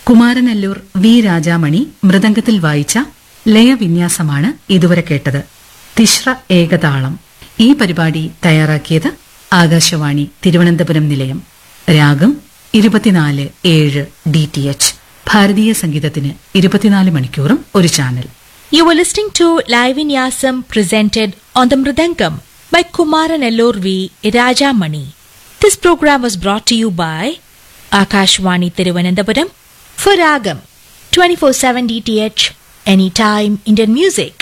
Kumaranalloor V Rajamani മൃദംഗത്തിൽ വായിച്ച ലയവിന്യാസമാണ് ഇതുവരെ കേട്ടത് തിശ്ര ഏകതാളം ഈ പരിപാടി തയ്യാറാക്കിയത് ആകാശവാണി തിരുവനന്തപുരം നിലയം രാഗം ഇരുപത്തിനാല് ഏഴ് ഡി ടി എച്ച് ഭാരതീയ സംഗീതത്തിന് ഇരുപത്തിനാല് മണിക്കൂറും ഒരു channel You were listening to Live in Yasam presented on the Mridangam by Kumaranellur V. Rajamani. This program was brought to you by Akashwani Thiruvananthapuram for Ragam 24/7 DTH Anytime Indian Music.